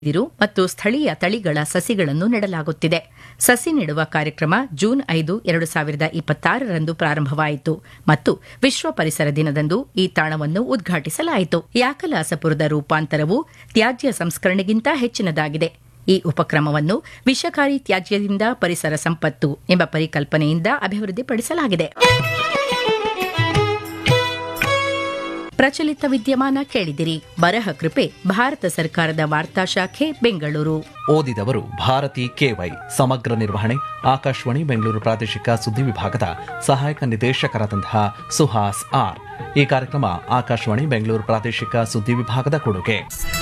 ಬಿದಿರು ಮತ್ತು ಸ್ಥಳೀಯ ತಳಿಗಳ ಸಸಿಗಳನ್ನು ನೆಡಲಾಗುತ್ತಿದೆ ಸಸಿ ನೆಡುವ ಕಾರ್ಯಕ್ರಮ ಜೂನ್ ಐದು ಎರಡು ಸಾವಿರದ ಇಪ್ಪತ್ತಾರರಂದು ಪ್ರಾರಂಭವಾಯಿತು ಮತ್ತು ವಿಶ್ವ ಪರಿಸರ ದಿನದಂದು ಈ ತಾಣವನ್ನು ಉದ್ಘಾಟಿಸಲಾಯಿತು ಯಾಕಲಾಸಪುರದ ರೂಪಾಂತರವು ತ್ಯಾಜ್ಯ ಸಂಸ್ಕರಣೆಗಿಂತ ಹೆಚ್ಚಿನದಾಗಿದೆ ಈ ಉಪಕ್ರಮವನ್ನು ವಿಷಕಾರಿ ತ್ಯಾಜ್ಯದಿಂದ ಪರಿಸರ ಸಂಪತ್ತು ಎಂಬ ಪರಿಕಲ್ಪನೆಯಿಂದ ಅಭಿವೃದ್ಧಿಪಡಿಸಲಾಗಿದೆ ಪ್ರಚಲಿತ ವಿದ್ಯಮಾನ ಕೇಳಿದಿರಿ ಬರಹ ಕೃಪೆ ಭಾರತ ಸರ್ಕಾರದ ವಾರ್ತಾ ಶಾಖೆ ಬೆಂಗಳೂರು ಓದಿದವರು ಭಾರತಿ ಕೆವೈ ಸಮಗ್ರ ನಿರ್ವಹಣೆ ಆಕಾಶವಾಣಿ ಬೆಂಗಳೂರು ಪ್ರಾದೇಶಿಕ ಸುದ್ದಿ ವಿಭಾಗದ ಸಹಾಯಕ ನಿರ್ದೇಶಕರಾದಂತಹ ಸುಹಾಸ್ ಆರ್ ಈ ಕಾರ್ಯಕ್ರಮ ಆಕಾಶವಾಣಿ ಬೆಂಗಳೂರು ಪ್ರಾದೇಶಿಕ ಸುದ್ದಿ ವಿಭಾಗದ ಕೊಡುಗೆ